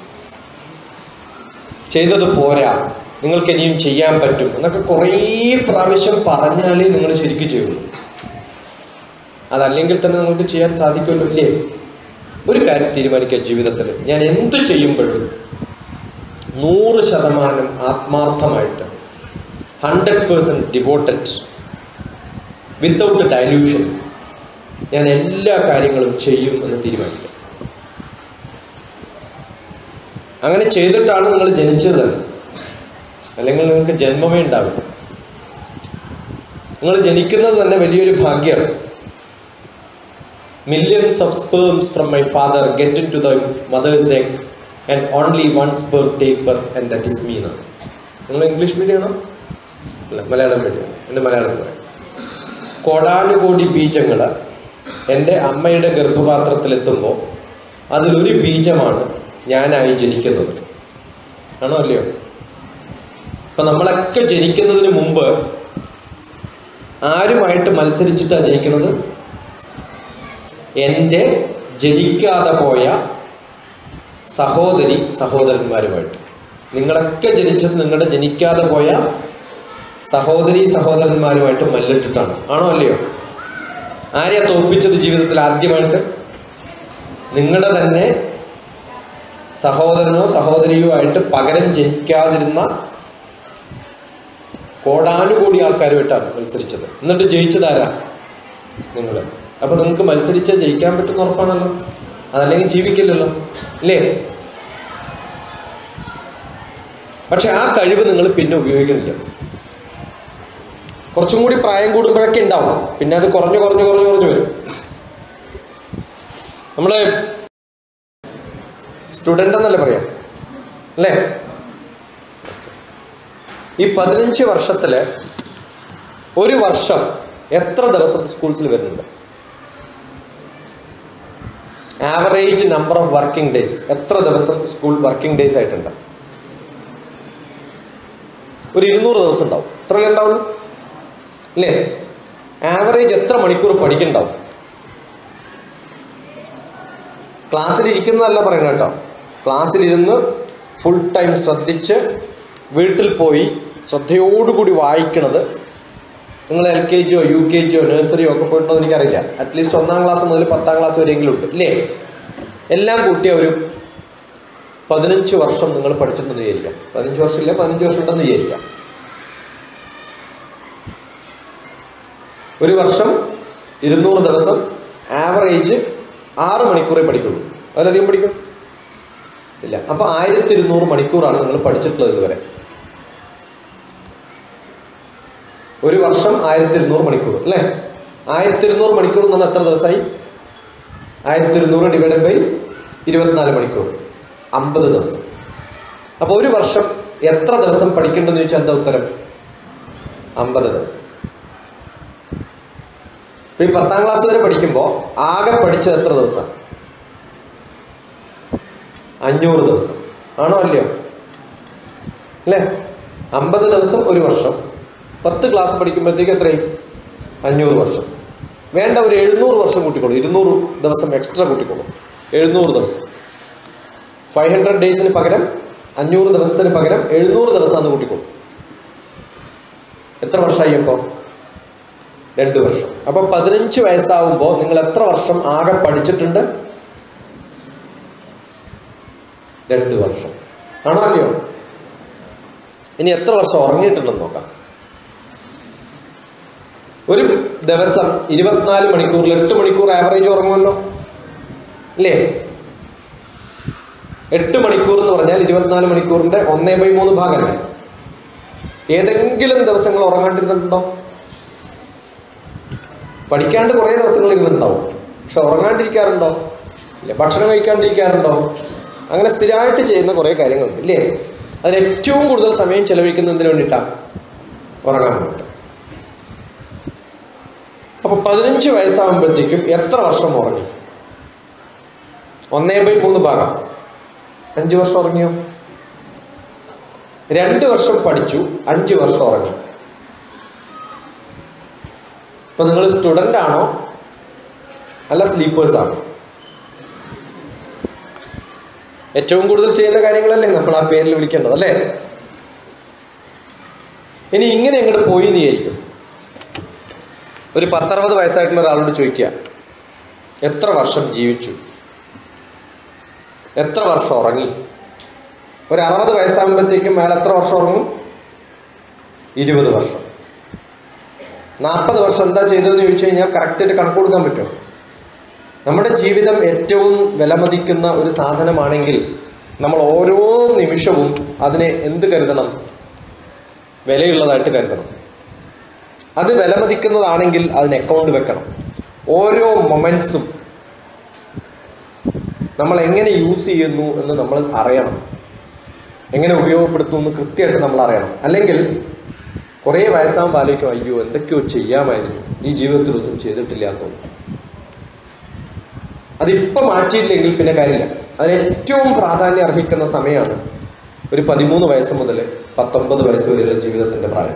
ചെയ്തത് പോരാ നിങ്ങൾക്ക് ഇനിയും ചെയ്യാൻ പറ്റും എന്നൊക്കെ കുറേ പ്രാവശ്യം പറഞ്ഞാലേ നിങ്ങൾ ശരിക്കും ചെയ്യുള്ളൂ അതല്ലെങ്കിൽ തന്നെ നിങ്ങൾക്ക് ചെയ്യാൻ സാധിക്കുമല്ലോ ഇല്ലേ ഒരു കാര്യം തീരുമാനിക്കുക ജീവിതത്തിൽ ഞാൻ എന്ത് ചെയ്യുമ്പോഴും നൂറ് ശതമാനം ആത്മാർത്ഥമായിട്ട് hundred percent devoted without dilution ഞാൻ എല്ലാ കാര്യങ്ങളും ചെയ്യും എന്ന് തീരുമാനിക്കുക അങ്ങനെ ചെയ്തിട്ടാണ് നിങ്ങൾ ജനിച്ചത് തന്നെ. അല്ലെങ്കിൽ നിങ്ങൾക്ക് ജന്മമേ ഉണ്ടാവില്ല നിങ്ങൾ ജനിക്കുന്നത് തന്നെ വലിയൊരു ഭാഗ്യമാണ് millions of sperms from my father get in to the mother's egg and only one sperm take birth and that is me എന്നാണ് നിങ്ങൾ ഇംഗ്ലീഷ് മീഡിയം ആണോ അല്ല മലയാളം മീഡിയം എൻ്റെ മലയാളത്തിൽ പറയാം കോടാനുകോടി ബീജങ്ങൾ എൻ്റെ അമ്മയുടെ ഗർഭപാത്രത്തിലെത്തുമ്പോൾ അതിലൊരു ബീജമാണ് ഞാനായി ജനിക്കുന്നത് ആണോ അല്ലയോ അപ്പൊ നമ്മളൊക്കെ ജനിക്കുന്നതിന് മുമ്പ് ആരുമായിട്ട് മത്സരിച്ചിട്ടാണ് ജനിക്കുന്നത് എൻ്റെ ജനിക്കാതെ പോയ സഹോദരി സഹോദരന്മാരുമായിട്ട് നിങ്ങളൊക്കെ ജനിച്ചത് നിങ്ങളുടെ ജനിക്കാതെ പോയ സഹോദരി സഹോദരന്മാരുമായിട്ട് മല്ലിട്ടിട്ടാണ് ആണോ അല്ലയോ ആരെയാ തോൽപ്പിച്ചത് ജീവിതത്തിൽ ആദ്യമായിട്ട് നിങ്ങളുടെ തന്നെ സഹോദരനോ സഹോദരിയോ ആയിട്ട് പകരം ജനിക്കാതിരുന്ന കോടാനുകൂടി ആൾക്കാരുമായിട്ടാണ് മത്സരിച്ചത് എന്നിട്ട് ജയിച്ചതാരാ നിങ്ങൾ അപ്പൊ നിങ്ങൾക്ക് മത്സരിച്ചാൽ ജയിക്കാൻ പറ്റുന്ന ഉറപ്പാണല്ലോ അതല്ലെങ്കിൽ ജീവിക്കില്ലല്ലോ ഇല്ലേ പക്ഷെ ആ കഴിവ് നിങ്ങൾ പിന്നെ ഉപയോഗിക്കുന്നില്ല കുറച്ചും കൂടി പ്രായം കൂടുമ്പോഴൊക്കെ ഉണ്ടാവും പിന്നെ അത് കുറഞ്ഞു കുറഞ്ഞു കുറഞ്ഞു കുറഞ്ഞു വരും നമ്മള് സ്റ്റുഡൻ്റ് എന്നല്ലേ പറയാം അല്ലേ ഈ പതിനഞ്ച് വർഷത്തില് ഒരു വർഷം എത്ര ദിവസം സ്കൂൾസിൽ വരുന്നുണ്ട് average number of working days എത്ര ദിവസം സ്കൂൾ വർക്കിംഗ് ഡേയ്സ് ആയിട്ടുണ്ട് ഒരു ഇരുന്നൂറ് ദിവസം ഉണ്ടാവും എത്രയല്ലേ ഉണ്ടാവുള്ളൂ അല്ലേ ആവറേജ് എത്ര മണിക്കൂർ പഠിക്കുന്നുണ്ടാവും ക്ലാസ്സിലിരിക്കുന്നതല്ല പറയുന്നത് കേട്ടോ ക്ലാസ്സിലിരുന്ന് ഫുൾ ടൈം ശ്രദ്ധിച്ച് വീട്ടിൽ പോയി ശ്രദ്ധയോടുകൂടി വായിക്കണത് നിങ്ങൾ എൽ കെ ജിയോ യു കെ ജിയോ നഴ്സറിയോ ഒക്കെ പോയിട്ടുണ്ടോ എന്ന് എനിക്കറിയില്ല അറ്റ്ലീസ്റ്റ് ഒന്നാം ക്ലാസ് മുതൽ പത്താം ക്ലാസ് വരെയെങ്കിലും ഉണ്ട് ഇല്ലേ എല്ലാം കൂട്ടിയ ഒരു പതിനഞ്ച് വർഷം നിങ്ങൾ പഠിച്ചിട്ടുണ്ടെന്ന് വിചാരിക്കാം പതിനഞ്ച് വർഷം ഇല്ല പതിനഞ്ച് വർഷം ഉണ്ടെന്ന് വിചാരിക്കാം ഒരു വർഷം ഇരുന്നൂറ് ദിവസം ആവറേജ് ആറ് മണിക്കൂറേ പഠിക്കുള്ളൂ അതിലധികം പഠിക്കും ഇല്ല അപ്പൊ ആയിരത്തി ഇരുന്നൂറ് മണിക്കൂറാണ് നിങ്ങൾ പഠിച്ചിട്ടുള്ളത് ഇതുവരെ ഒരു വർഷം ആയിരത്തി ഇരുന്നൂറ് മണിക്കൂർ അല്ലേ ആയിരത്തി ഇരുന്നൂറ് മണിക്കൂർ എന്ന് പറഞ്ഞാൽ എത്ര ദിവസമായി ആയിരത്തി ഇരുന്നൂറ് ഡിവൈഡ് ബൈ ഇരുപത്തിനാല് മണിക്കൂർ അമ്പത് ദിവസം അപ്പോൾ ഒരു വർഷം എത്ര ദിവസം പഠിക്കേണ്ടെന്ന് ചോദിച്ചാൽ എന്താ ഉത്തരം അമ്പത് ദിവസം ഇപ്പൊ ഈ പത്താം ക്ലാസ് വരെ പഠിക്കുമ്പോൾ ആകെ പഠിച്ചത് എത്ര ദിവസം അഞ്ഞൂറ് ദിവസം ആണോ അല്ലയോ അല്ലേ അമ്പത് ദിവസം ഒരു വർഷം പത്ത് ക്ലാസ് പഠിക്കുമ്പോഴത്തേക്ക് എത്രയും അഞ്ഞൂറ് വർഷം വേണ്ട ഒരു എഴുന്നൂറ് വർഷം കൂട്ടിക്കോളൂ ഇരുന്നൂറ് ദിവസം എക്സ്ട്രാ കൂട്ടിക്കോളൂ എഴുന്നൂറ് ദിവസം ഫൈവ് ഹൺഡ്രഡ് ഡേയ്സിന് പകരം അഞ്ഞൂറ് ദിവസത്തിന് പകരം എഴുന്നൂറ് ദിവസം അന്ന് കൂട്ടിക്കോളൂ എത്ര വർഷമായി അപ്പോൾ രണ്ട് വർഷം അപ്പൊ പതിനഞ്ച് വയസ്സാവുമ്പോൾ നിങ്ങൾ എത്ര വർഷം ആകെ പഠിച്ചിട്ടുണ്ട് രണ്ട് വർഷം ആണോ അല്ലയോ ഇനി എത്ര വർഷം ഉറങ്ങിയിട്ടുണ്ടെന്ന് നോക്കാം ഒരു ദിവസം ഇരുപത്തിനാല് മണിക്കൂറിൽ എട്ട് മണിക്കൂർ ആവറേജ് ഉറങ്ങുമല്ലോ ഇല്ലേ എട്ട് മണിക്കൂർ എന്ന് പറഞ്ഞാൽ ഇരുപത്തിനാല് മണിക്കൂറിന്റെ ഒന്നേ ബൈ മൂന്ന് ഭാഗമല്ലേ ഏതെങ്കിലും ദിവസങ്ങൾ ഉറങ്ങാണ്ടിരുന്നിട്ടുണ്ടോ പഠിക്കാണ്ട് കുറേ ദിവസങ്ങൾ ഇരുന്നിട്ടുണ്ടാവും പക്ഷെ ഉറങ്ങാണ്ടിരിക്കാറുണ്ടോ ഇല്ല ഭക്ഷണം കഴിക്കാണ്ടിരിക്കാറുണ്ടോ അങ്ങനെ സ്ഥിരമായിട്ട് ചെയ്യുന്ന കുറേ കാര്യങ്ങളുണ്ട് ഇല്ലേ അതിൽ ഏറ്റവും കൂടുതൽ സമയം ചെലവഴിക്കുന്നതിന് വേണ്ടിയിട്ടാണ് ഉറങ്ങാൻ വേണ്ടിയിട്ട് അപ്പൊ പതിനഞ്ച് വയസ്സാകുമ്പോഴത്തേക്കും എത്ര വർഷം ഉറങ്ങി ഒന്നേ ബൈ മൂന്ന് ഭാഗം അഞ്ച് വർഷം ഉറങ്ങിയോ രണ്ട് വർഷം പഠിച്ചു അഞ്ച് വർഷം ഉറങ്ങി ഇപ്പൊ നിങ്ങൾ സ്റ്റുഡൻ്റ് ആണോ അല്ല സ്ലീപ്പേഴ്സ് ആണോ ഏറ്റവും കൂടുതൽ ചെയ്യുന്ന കാര്യങ്ങളല്ലേ നമ്മൾ ആ പേരിൽ വിളിക്കേണ്ടത് അല്ലേ ഇനി ഇങ്ങനെ ഇങ്ങോട്ട് പോയി എന്ന് വിചാരിക്കും ഒരു പത്തറുപത് വയസ്സായിട്ടുള്ള ഒരാളോട് ചോദിക്കുക എത്ര വർഷം ജീവിച്ചു എത്ര വർഷം ഉറങ്ങി ഒരു അറുപത് വയസ്സാകുമ്പോഴത്തേക്കും അയാൾ എത്ര വർഷം ഉറങ്ങും ഇരുപത് വർഷം നാൽപ്പത് വർഷം എന്താ ചെയ്തതെന്ന് ചോദിച്ചു കഴിഞ്ഞാൽ കറക്റ്റായിട്ട് കണക്ക് കൊടുക്കാൻ പറ്റുമോ നമ്മുടെ ജീവിതം ഏറ്റവും വിലമതിക്കുന്ന ഒരു സാധനമാണെങ്കിൽ നമ്മൾ ഓരോ നിമിഷവും അതിനെ എന്ത് കരുതണം വിലയുള്ളതായിട്ട് കരുതണം അത് വിലമതിക്കുന്നതാണെങ്കിൽ അതിന് അക്കൗണ്ട് വെക്കണം ഓരോ മൊമെൻറ്റ്സും നമ്മൾ എങ്ങനെ യൂസ് ചെയ്യുന്നു എന്ന് നമ്മൾ അറിയണം എങ്ങനെ ഉപയോഗപ്പെടുത്തുന്നു എന്ന് കൃത്യമായിട്ട് നമ്മൾ അറിയണം അല്ലെങ്കിൽ കുറേ വയസ്സാകുമ്പോൾ ആലോചിക്കും അയ്യോ എന്തൊക്കെയോ ചെയ്യാമായിരുന്നു ഈ ജീവിതത്തിൽ ഒന്നും ചെയ്തിട്ടില്ല എന്ന് തോന്നും അതിപ്പോൾ മാറ്റിയില്ലെങ്കിൽ പിന്നെ കാര്യമില്ല അതിന് ഏറ്റവും പ്രാധാന്യം അർഹിക്കുന്ന സമയമാണ് ഒരു പതിമൂന്ന് വയസ്സ് മുതൽ പത്തൊമ്പത് വയസ്സ് വരെയുള്ള ജീവിതത്തിന്റെ പ്രായം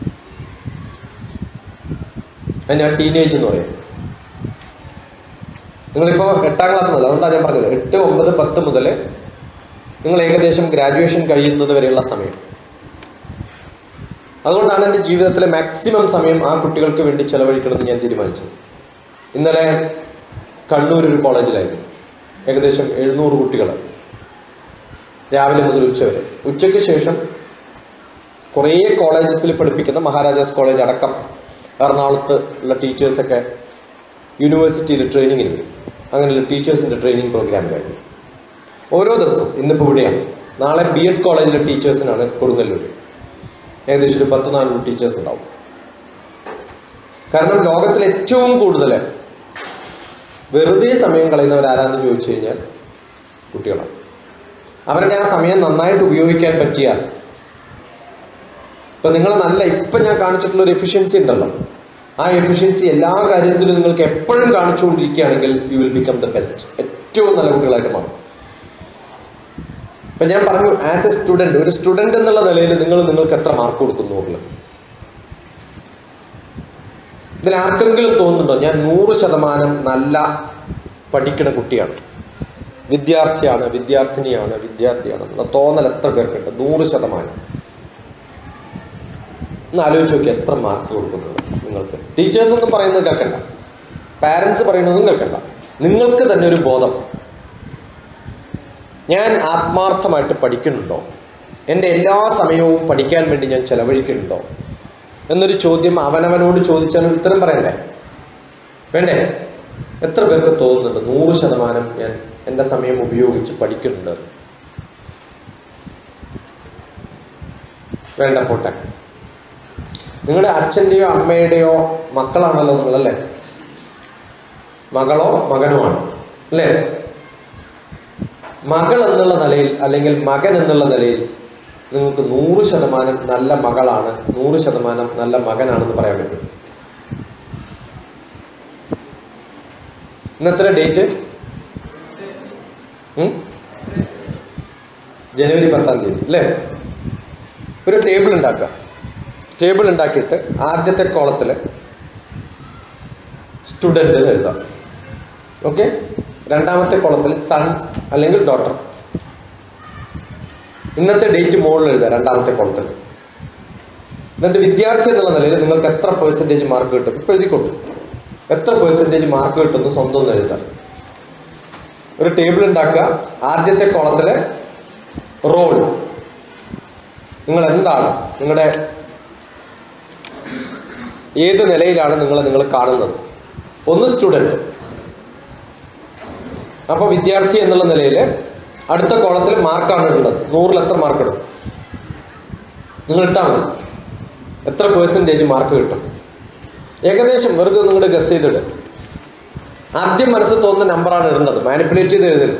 അതിന് ടീനേജ് എന്ന് പറയും നിങ്ങളിപ്പോൾ എട്ടാം ക്ലാസ് മുതൽ അതുകൊണ്ടാണ് ഞാൻ പറഞ്ഞത് എട്ട് ഒമ്പത് പത്ത് മുതൽ നിങ്ങൾ ഏകദേശം ഗ്രാജുവേഷൻ കഴിയുന്നത് വരെയുള്ള സമയം അതുകൊണ്ടാണ് എൻ്റെ ജീവിതത്തിലെ മാക്സിമം സമയം ആ കുട്ടികൾക്ക് വേണ്ടി ചെലവഴിക്കണമെന്ന് ഞാൻ തീരുമാനിച്ചത് ഇന്നലെ കണ്ണൂർ ഒരു കോളേജിലായിരുന്നു ഏകദേശം എഴുന്നൂറ് കുട്ടികൾ രാവിലെ മുതൽ ഉച്ച വരെ ഉച്ചയ്ക്ക് ശേഷം കുറേ കോളേജസിൽ പഠിപ്പിക്കുന്ന മഹാരാജാസ് കോളേജ് അടക്കം എറണാകുളത്ത് ഉള്ള ടീച്ചേഴ്സൊക്കെ യൂണിവേഴ്സിറ്റിയിൽ ട്രെയിനിങ്ങിന് വരും അങ്ങനെയുള്ള ടീച്ചേഴ്സിൻ്റെ ട്രെയിനിങ് പ്രോഗ്രാമിലായിരുന്നു ഓരോ ദിവസവും ഇന്നിപ്പോൾ ഇവിടെയാണ് നാളെ ബി എഡ് കോളേജിലെ ടീച്ചേഴ്സിനാണ് കൊടുങ്ങല്ലൂർ ഏകദേശം ഒരു പത്ത് നാനൂറ് ടീച്ചേഴ്സ് ഉണ്ടാവും കാരണം ലോകത്തിൽ ഏറ്റവും കൂടുതൽ വെറുതെ സമയം കളയുന്നവർ ആരാന്ന് ചോദിച്ചു കഴിഞ്ഞാൽ കുട്ടികളാണ് അവരുടെ ആ സമയം നന്നായിട്ട് ഉപയോഗിക്കാൻ പറ്റിയാൽ ഇപ്പം നിങ്ങൾ നല്ല ഇപ്പം ഞാൻ കാണിച്ചിട്ടുള്ള ഒരു എഫിഷ്യൻസി ഉണ്ടല്ലോ ആ എഫിഷ്യൻസി എല്ലാ കാര്യത്തിലും നിങ്ങൾക്ക് എപ്പോഴും കാണിച്ചുകൊണ്ടിരിക്കുകയാണെങ്കിൽ you will become the best ഏറ്റവും നല്ല കുട്ടികളായിട്ട് മാറും ഇപ്പം ഞാൻ പറഞ്ഞു ആസ് എ സ്റ്റുഡൻറ് ഒരു സ്റ്റുഡൻറ് എന്നുള്ള നിലയിൽ നിങ്ങൾ നിങ്ങൾക്ക് എത്ര മാർക്ക് കൊടുക്കുന്നു ഉള്ളു ഇതിൽ ആർക്കെങ്കിലും തോന്നുന്നുണ്ടോ ഞാൻ നൂറ് ശതമാനം നല്ല പഠിക്കുന്ന കുട്ടിയാണ് വിദ്യാർത്ഥിയാണ് വിദ്യാർത്ഥിനിയാണ് വിദ്യാർത്ഥിയാണ് എന്നുള്ള തോന്നൽ എത്ര പേർക്കുണ്ട് നൂറ് ശതമാനം ഒന്ന് ആലോചിച്ച് നോക്കി എത്ര മാർക്ക് കൊടുക്കുന്നുണ്ട് നിങ്ങൾക്ക് ടീച്ചേഴ്സ് ഒന്നും പറയുന്നത് കേൾക്കണ്ട പാരൻസ് പറയുന്നതും കേൾക്കണ്ട നിങ്ങൾക്ക് തന്നെ ഒരു ബോധം ഞാൻ ആത്മാർത്ഥമായിട്ട് പഠിക്കുന്നുണ്ടോ എൻ്റെ എല്ലാ സമയവും പഠിക്കാൻ വേണ്ടി ഞാൻ ചെലവഴിക്കുന്നുണ്ടോ എന്നൊരു ചോദ്യം അവനവനോട് ചോദിച്ചാൽ ഒരു ഉത്തരം പറയണ്ടേ വേണ്ടേ എത്ര പേർക്ക് തോന്നുന്നുണ്ട് നൂറ് ശതമാനം ഞാൻ എൻ്റെ സമയം ഉപയോഗിച്ച് പഠിക്കുന്നുണ്ട് വേണ്ട പോട്ടെ നിങ്ങളുടെ അച്ഛൻ്റെയോ അമ്മയുടെയോ മക്കളാണല്ലോ നിങ്ങളല്ലേ മകളോ മകനുമാണ് അല്ലേ മകൾ എന്നുള്ള നിലയിൽ അല്ലെങ്കിൽ മകൻ എന്നുള്ള നിലയിൽ നിങ്ങൾക്ക് നൂറ് ശതമാനം നല്ല മകളാണ് നൂറ് ശതമാനം നല്ല മകനാണെന്ന് പറയാൻ പറ്റും ഇന്നത്ര ഡേറ്റ് ജനുവരി പത്താം തീയതി അല്ലേ ഒരു ടേബിൾ ഉണ്ടാക്കുക ടേബിൾ ഉണ്ടാക്കിയിട്ട് ആദ്യത്തെ കോളത്തിൽ സ്റ്റുഡൻ്റ് എന്ന് എഴുതാം ഓക്കെ രണ്ടാമത്തെ കോളത്തിൽ സൺ അല്ലെങ്കിൽ ഡോട്ടർ ഇന്നത്തെ ഡേറ്റ് മുകളിൽ എഴുതുക രണ്ടാമത്തെ കോളത്തിൽ എന്നിട്ട് വിദ്യാർത്ഥി എന്നുള്ള നിലയിൽ നിങ്ങൾക്ക് എത്ര പേഴ്സൻറ്റേജ് മാർക്ക് കിട്ടും ഇപ്പം എഴുതിക്കൊള്ളു എത്ര പേഴ്സൻറ്റേജ് മാർക്ക് കിട്ടുന്നു സ്വന്തം ഒന്ന് എഴുതാം ഒരു ടേബിൾ ഉണ്ടാക്കുക ആദ്യത്തെ കോളത്തിൽ റോൾ നിങ്ങൾ എന്താണ് നിങ്ങളുടെ ഏത് നിലയിലാണ് നിങ്ങളെ നിങ്ങൾ കാണുന്നത് ഒന്ന് സ്റ്റുഡൻറ്റ് അപ്പോൾ വിദ്യാർത്ഥി എന്നുള്ള നിലയിൽ അടുത്ത കോളത്തിൽ മാർക്കാണ് ഇടുന്നത് നൂറിൽ എത്ര മാർക്ക് ഇടും നിങ്ങൾ ഇട്ടാൽ മതി എത്ര പേഴ്സൻറ്റേജ് മാർക്ക് കിട്ടും ഏകദേശം വെറുതെ നിങ്ങളുടെ ഗസ് ചെയ്തിട്ട് ആദ്യം മനസ്സിൽ തോന്നുന്ന നമ്പറാണ് ഇടേണ്ടത് മാനിപ്പുലേറ്റ് ചെയ്ത് എഴുതരുത്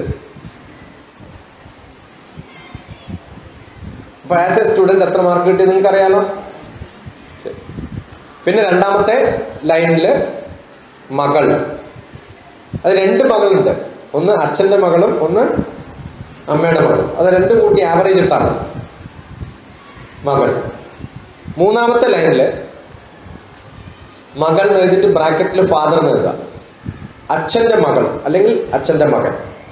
അപ്പോൾ ആസ് എ സ്റ്റുഡൻറ് എത്ര മാർക്ക് കിട്ടി നിങ്ങൾക്ക് അറിയാലോ ശരി പിന്നെ രണ്ടാമത്തെ ലൈനിൽ മകൾ അത് രണ്ട് മകളുണ്ട് ഒന്ന് അച്ഛൻ്റെ മകളും ഒന്ന് അമ്മയുടെ മകളും അത് രണ്ടും കൂട്ടി ആവറേജ് ഇട്ടാൽ മതി മകൾ മൂന്നാമത്തെ ലൈനിൽ മകൾ എന്ന് എഴുതിയിട്ട് ബ്രാക്കറ്റിൽ ഫാദർ എന്ന് എഴുതുക അച്ഛൻ്റെ മകൾ അല്ലെങ്കിൽ അച്ഛൻ്റെ മകൻ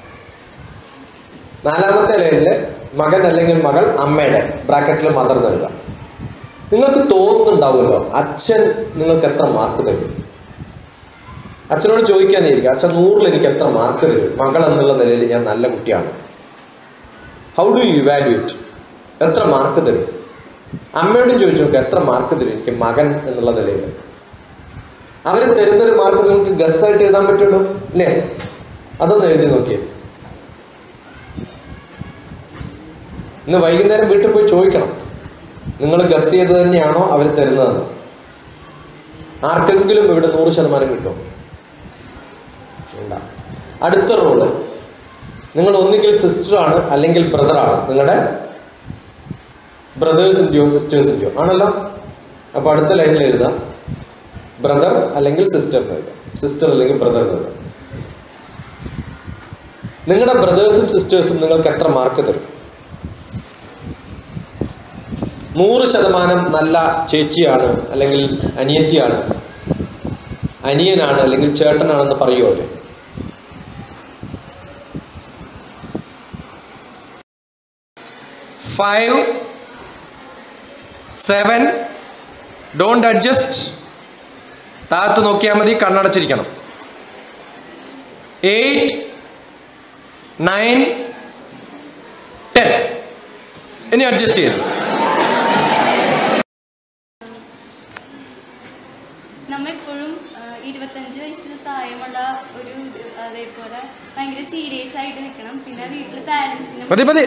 നാലാമത്തെ ലൈനിൽ മകൻ അല്ലെങ്കിൽ മകൾ അമ്മയുടെ ബ്രാക്കറ്റിൽ മദർ എന്ന് എഴുതുക നിങ്ങൾക്ക് തോന്നുന്നുണ്ടാവുമല്ലോ അച്ഛൻ നിങ്ങൾക്ക് എത്ര മാർക്ക് തരും അച്ഛനോട് ചോദിക്കാന്നിരിക്കും അച്ഛൻ നൂറിൽ എനിക്ക് എത്ര മാർക്ക് തരും മകൾ എന്നുള്ള നിലയിൽ ഞാൻ നല്ല കുട്ടിയാണ് ഹൗ ഡു യു ഇവാലുവേറ്റ് എത്ര മാർക്ക് തരും അമ്മയോടും ചോദിച്ചു നോക്കുക എത്ര മാർക്ക് തരും എനിക്ക് മകൻ എന്നുള്ള നിലയിൽ അവർ തരുന്നൊരു മാർക്ക് നിങ്ങൾക്ക് ഗസ്സായിട്ട് എഴുതാൻ പറ്റുള്ളൂ അല്ലേ അതൊന്ന് എഴുതി നോക്കിയേ ഇന്ന് വൈകുന്നേരം വീട്ടിൽ പോയി ചോദിക്കണം നിങ്ങൾ ഗസ് ചെയ്ത് തന്നെയാണോ അവർ തരുന്നതെന്ന് ആർക്കെങ്കിലും ഇവിടെ നൂറ് ശതമാനം കിട്ടും വേണ്ട അടുത്ത റോള് നിങ്ങൾ ഒന്നുകിൽ സിസ്റ്ററാണ് അല്ലെങ്കിൽ ബ്രദറാണ് നിങ്ങളുടെ ബ്രദേഴ്സിൻ്റെയോ സിസ്റ്റേഴ്സിൻ്റെയോ ആണല്ലോ അപ്പോൾ അടുത്ത ലൈനിൽ എഴുതാം ബ്രദർ അല്ലെങ്കിൽ സിസ്റ്റർ എന്ന് എഴുതാം സിസ്റ്റർ അല്ലെങ്കിൽ ബ്രദർ എന്ന് എഴുതാം നിങ്ങളുടെ ബ്രദേഴ്സും സിസ്റ്റേഴ്സും നിങ്ങൾക്ക് എത്ര മാർക്ക് തരും നൂറ് ശതമാനം നല്ല ചേച്ചിയാണ് അല്ലെങ്കിൽ അനിയത്തിയാണ് അനിയനാണ് അല്ലെങ്കിൽ ചേട്ടനാണെന്ന് പറയുമോ അവര് ഫൈവ് സെവൻ ഡോണ്ട് അഡ്ജസ്റ്റ് താഴത്ത് നോക്കിയാൽ മതി കണ്ണടച്ചിരിക്കണം എയ്റ്റ് നയൻ ടെൻ ഇനി അഡ്ജസ്റ്റ് ചെയ്തു നമ്മ എപ്പോഴും ഇരുപത്തഞ്ച് വയസ്സിന് താഴെയുള്ള ഒരു ഇത് അതേപോലെ ഭയങ്കര സീരിയസ് ആയിട്ട് നിൽക്കണം പിന്നെ വീട്ടിൽ പാരൻസിനും മതി മതി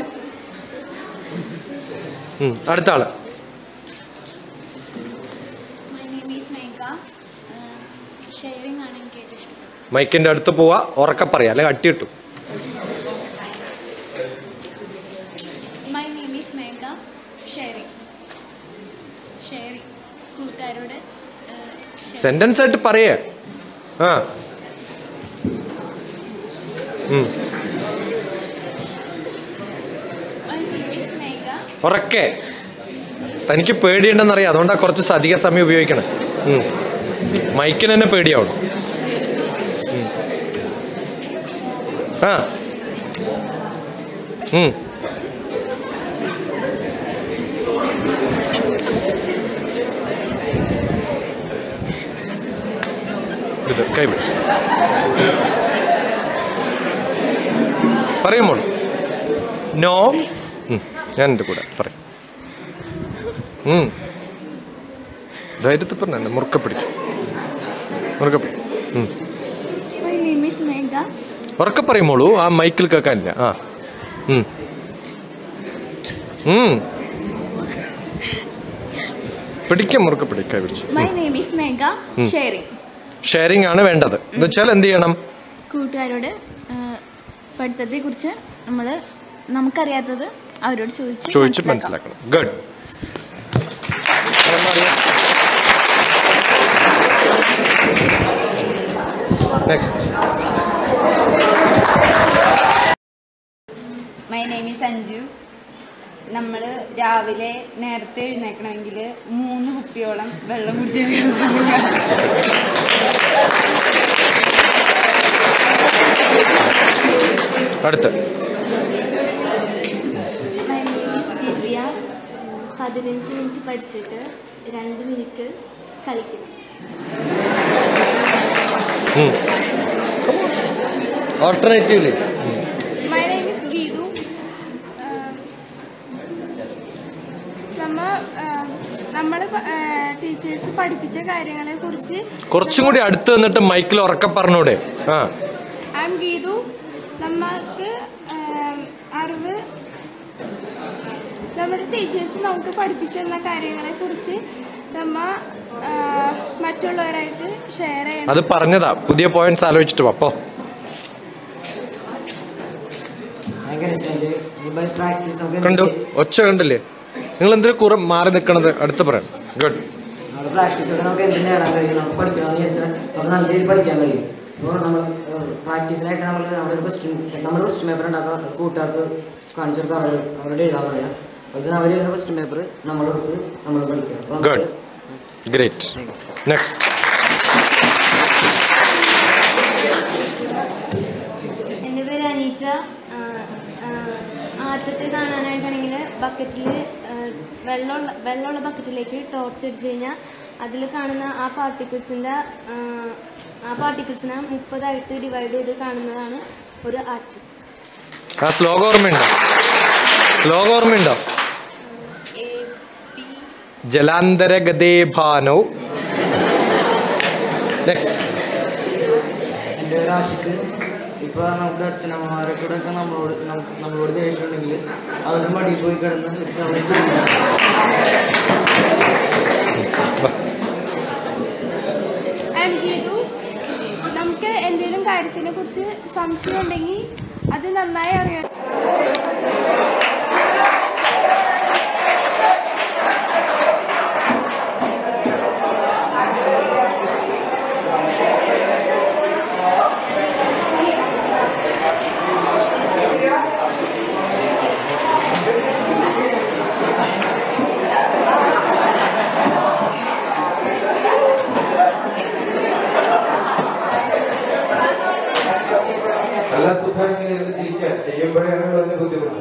ഉം, അടുത്ത ആള് my name is Megha sharing ആണ് എനിക്ക് ഏറ്റവും ഇഷ്ടം മൈക്കിന്റെ അടുത്ത് പോവാ ഉറക്കെ പറയാ അല്ലെ കട്ടി കിട്ടും my name is Megha sharing sharing കൂട്ടുകാരോട് സെന്റൻസ് ആയിട്ട് പറയേ ആ ഉം, മൈ നെയിം ഈസ് മേഘ ഉറക്കെ തനിക്ക് പേടിയുണ്ടെന്നറിയാം അതുകൊണ്ടാണ് കുറച്ച് അധിക സമയം ഉപയോഗിക്കണം ഉം. മൈക്കിന് തന്നെ പേടിയാവണം ഉം. ആ ഉം. ഇത് കൈവിട് പറയുമ്പോൾ നോ ഉം, ഞാൻ എൻ്റെ കൂടെ പറയും ഉം. ധൈര്യത്തിൽ പറഞ്ഞ മുറുക്കെ പിടിക്കും മുറുക്കെ പിടി ഉം. മൈ നെയിം ഈസ് മേഘ ഉറക്കെ പറയുമ്പോളൂ ആ മൈക്കിൽ കേൾക്കാനില്ല ആ ഉം. ഉം. പിടിക്കാം മുറുക്കെ പിടിക്കാൻ പിടിച്ചു മൈ നെയിം ഈസ് മേഘ ഉം. ഷെയറിംഗ് ഷെയറിംഗ് ആണ് വേണ്ടത് എന്ന് വെച്ചാൽ എന്ത് ചെയ്യണം കൂട്ടുകാരോട് പഠിത്തത്തെ കുറിച്ച് നമ്മൾ നമുക്കറിയാത്തത് അവരോട് ചോദിച്ച് ചോദിച്ച് മനസ്സിലാക്കണം good next my name is Anju നമ്മൾ രാവിലെ നേരത്തെ എഴുന്നേക്കണമെങ്കിൽ മൂന്ന് കുപ്പിയോളം വെള്ളം കുടിച്ച് അടുത്ത് മൈ നെയിം ഈസ് ദിവ്യ പതിനഞ്ച് മിനിറ്റ് പഠിച്ചിട്ട് രണ്ട് മിനിറ്റ് കളിക്കണം alternatively my name is Geethu നമ്മ നമ്മൾ ടീച്ചേഴ്സ് പഠിപ്പിച്ച കാര്യങ്ങളെ കുറിച്ച് കുറച്ചും കൂടി അടുത്ത് നിന്നിട്ട് മൈക്കിൽ ഉറക്കെ പറഞ്ഞൂടെ ആ ഐ എം ഗീതു നമുക്ക് ആം, അറിവ് നമ്മുടെ ടീച്ചേഴ്സ് നമുക്ക് പഠിപ്പിച്ചു തന്ന കാര്യങ്ങളെ കുറിച്ച് നമ്മ ആ, മറ്റുള്ളവരായിട്ട് ഷെയർ ചെയ്യണം അത് പറഞ്ഞതാ പുതിയ പോയിന്റ്സ് ആലോചിച്ചിട്ട് അപ്പോ ഭയങ്കര ഇഷ്ടമായി ബൈ പ്രാക്ടീസ് നമുക്ക് കണ്ടു ഒച്ച കണ്ടില്ലേ നിങ്ങൾ എന്തിനു കുറെ മാറി നിൽക്കണത് അടുത്ത് പറയണം ഗുഡ് നമ്മുടെ പ്രാക്ടീസോടെ നമുക്ക് എന്ത് നേടാൻ കഴിയും നമുക്ക് പഠിക്കണമെന്ന് വിചാരിച്ചാൽ നമുക്ക് നല്ല രീതിയിൽ പഠിക്കാൻ കഴിയും അപ്പോൾ നമ്മൾ പ്രാക്ടീസിനായിട്ട് നമ്മൾ നമ്മുടെ ഒരു ക്വസ്റ്റ്യൻ നമ്മൾ ക്വസ്റ്റ്യൻ പേപ്പർ ഉണ്ടാക്കുക അത് കൂട്ടുകാർക്ക് കാണിച്ചു കൊടുക്കുക അവർ അവരുടെ എഴുതാൻ പറയാം അതുപോലെ അവർ എഴുതുന്ന ക്വസ്റ്റ്യൻ പേപ്പർ നമ്മളോട് നമ്മൾ പഠിക്കുക അപ്പോൾ നമുക്ക് ഗുഡ് ഗ്രേറ്റ് നെക്സ്റ്റ് എൻ്റെ പേര് അനീറ്റ ആ, ആ, ആറ്റത്തെ കാണാനായിട്ടാണെങ്കിൽ ബക്കറ്റിൽ വെള്ളമുള്ള വെള്ളമുള്ള ബക്കറ്റിലേക്ക് ടോർച്ച് അടിച്ച് കഴിഞ്ഞാൽ അതിൽ കാണുന്ന ആ പാർട്ടിക്കിൾസിൻ്റെ ആ പാർട്ടിക്കിൾസിനെ മുപ്പതായിട്ട് ഡിവൈഡ് ചെയ്ത് കാണുന്നതാണ് ഒരു ആറ്റം ആ ശ്ലോകം ഓർമ്മയുണ്ടോ ശ്ലോകം ഓർമ്മയുണ്ടോ എ ബി ജലാന്തര ഗതേ ഭാനോ നെക്സ്റ്റ് എൻ്റെ ഒരു ആശയ്ക്ക് ഇപ്പോൾ നമുക്ക് അച്ഛനമ്മമാരെ കൂടെ ഒക്കെ നമ്മളോട് നമുക്ക് നമ്മളോട് ദേഷ്യം ഉണ്ടെങ്കിൽ അവരുടെ മടിയിൽ പോയി കിടന്ന് എടുത്ത് അവിടെ ചെയ്യുക ഐ എം ഗീതു നമുക്ക് എന്തെങ്കിലും കാര്യത്തിനെ കുറിച്ച് സംശയം ഉണ്ടെങ്കിൽ അത് നന്നായി അറിയാം നല്ല സുഖം ചെയ്യുമ്പോഴാണ് വലിയ ബുദ്ധിമുട്ട്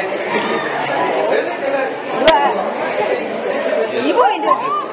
ഈ പോയിന്റ്